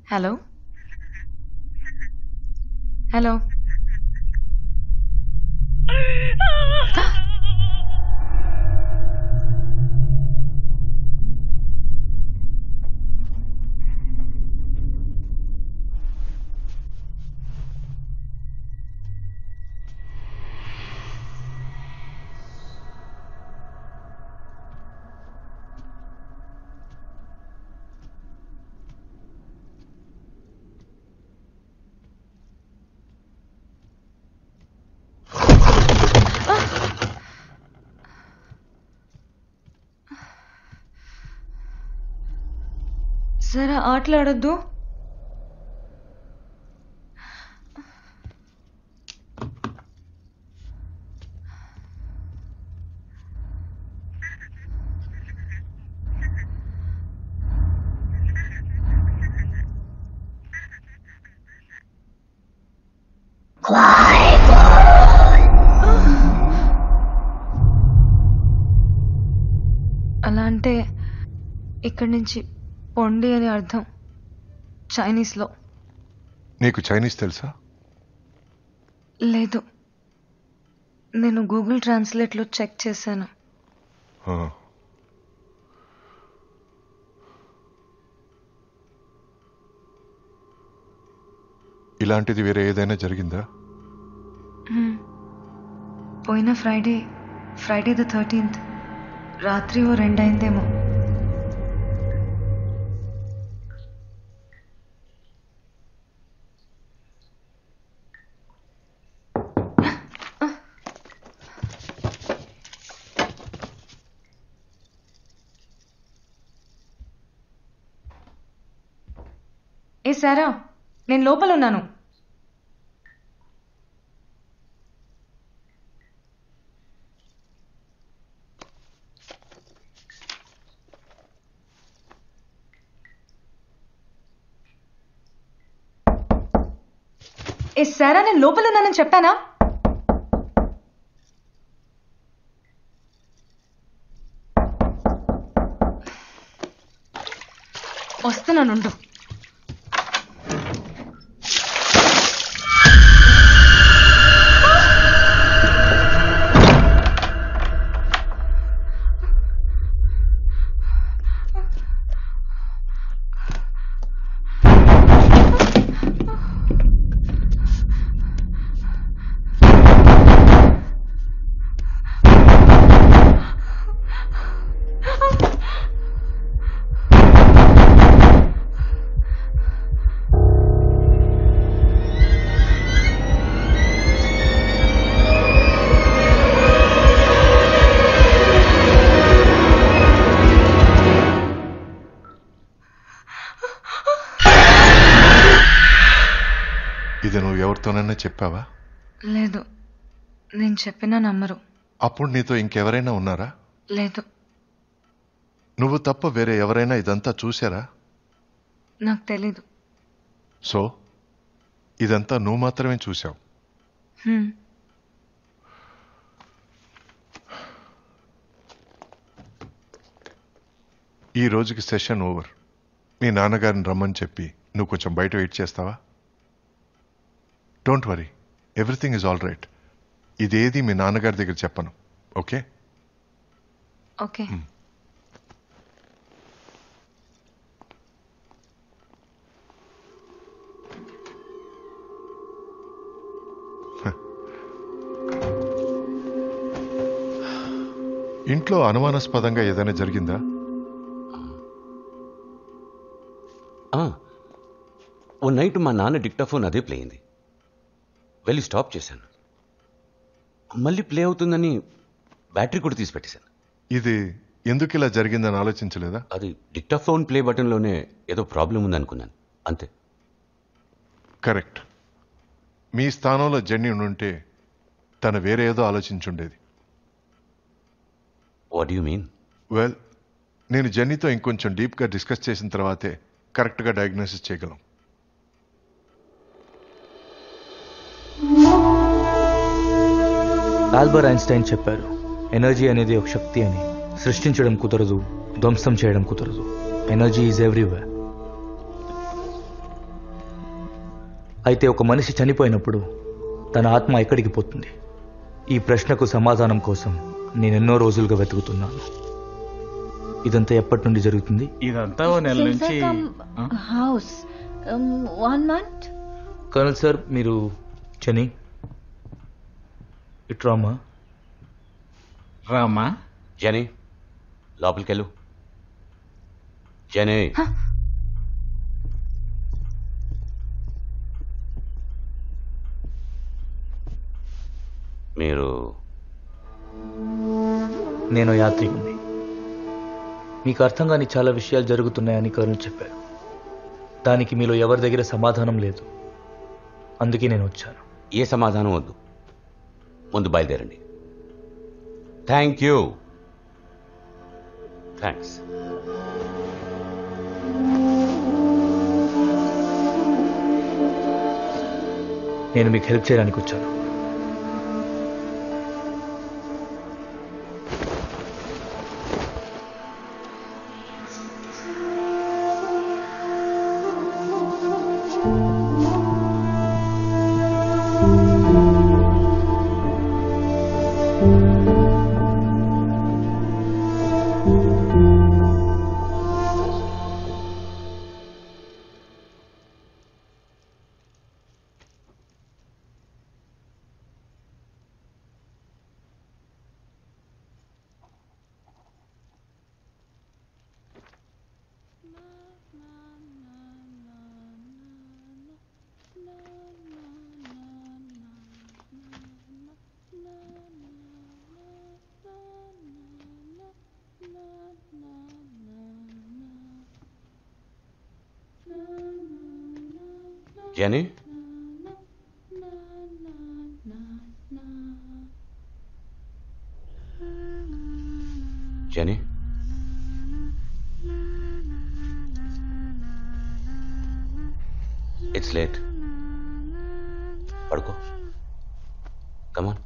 Hello hello సరే ఆటలాడొద్దు అలా అంటే ఇక్కడి నుంచి పొండి అని అర్థం చైనీస్లో నీకు చైనీస్ తెలుసా లేదు నేను గూగుల్ ట్రాన్స్లేట్లో చెక్ చేశాను ఆ. ఇలాంటిది వేరే ఏదైనా జరిగిందా హ్మ్. పోయిన ఫ్రైడే ఫ్రైడే ద థర్టీన్త్ రాత్రి ఓ రెండైందేమో ఏ సారా నేను లోపల ఉన్నాను ఏ సారా నేను లోపల ఉన్నానని చెప్పానా వస్తున్నానుండు ఇది నువ్వు ఎవరితోనైనా చెప్పావా లేదు నేను చెప్పినా నమ్మరు అప్పుడు నీతో ఇంకెవరైనా ఉన్నారా లేదు నువ్వు తప్ప వేరే ఎవరైనా ఇదంతా చూశారా నాకు తెలీదు సో ఇదంతా నువ్వు మాత్రమే చూశావు హ్మ్. ఈ రోజుకి సెషన్ ఓవర్ మీ నాన్నగారిని రమ్మని చెప్పి నువ్వు కొంచెం బయట వెయిట్ చేస్తావా don't worry everything is all right ఇదేది మీ నాన్నగారి దగ్గర చెప్పను ఓకే ఓకే ఇంట్లో అనుమానాస్పదంగా ఏదైనా జరిగిందా ఆ, ఓ నైట్ మా నాన్న డిక్టాఫోన్ అదే ప్లే అయింది వెళ్ళి స్టాప్ చేశాను మళ్ళీ ప్లే అవుతుందని బ్యాటరీ కూడా తీసి పెట్టేశాను ఇది ఎందుకు ఇలా జరిగిందని ఆలోచించలేదా అది డిక్టాఫోన్ ప్లే బటన్లోనే ఏదో ప్రాబ్లం ఉందనుకున్నాను అంతే కరెక్ట్ మీ స్థానంలో జెన్నీ ఉంటే తను వేరే ఏదో ఆలోచించుండేది వాట్ యు మీన్ వెల్ నేను జెన్నీతో ఇంకొంచెం డీప్గా డిస్కస్ చేసిన తర్వాతే కరెక్ట్గా డయాగ్నోసిస్ చేయగలం ఆల్బర్ ఐన్స్టైన్ చెప్పారు ఎనర్జీ అనేది ఒక శక్తి అని సృష్టించడం కుదరదు ధ్వంసం చేయడం కుదరదు ఎనర్జీ ఈజ్ ఎవ్రీవేర్ అయితే ఒక మనిషి చనిపోయినప్పుడు తన ఆత్మ ఎక్కడికి పోతుంది ఈ ప్రశ్నకు సమాధానం కోసం నేను ఎన్నో రోజులుగా వెతుకుతున్నాను ఇదంతా ఎప్పటి నుండి జరుగుతుంది ఇదంతా ఓ నెల నుంచి ఆ? How's one month colonel sir మీరు చని ఇట్రామా రామా జని లోపలికెళ్ళు జని మీరు నేను యాత్రికుని మీకు అర్థం కాని చాలా విషయాలు జరుగుతున్నాయని కర్నల్ చెప్పారు దానికి మీలో ఎవరి దగ్గర సమాధానం లేదు అందుకే నేను వచ్చాను ఏ సమాధానం వద్దు ముందు బయలుదేరండి థ్యాంక్ యూ థ్యాంక్స్ నేను మీకు హెల్ప్ చేయడానికి వచ్చాను జని జని ఇట్స్ లేట్ పడుకో కమాన్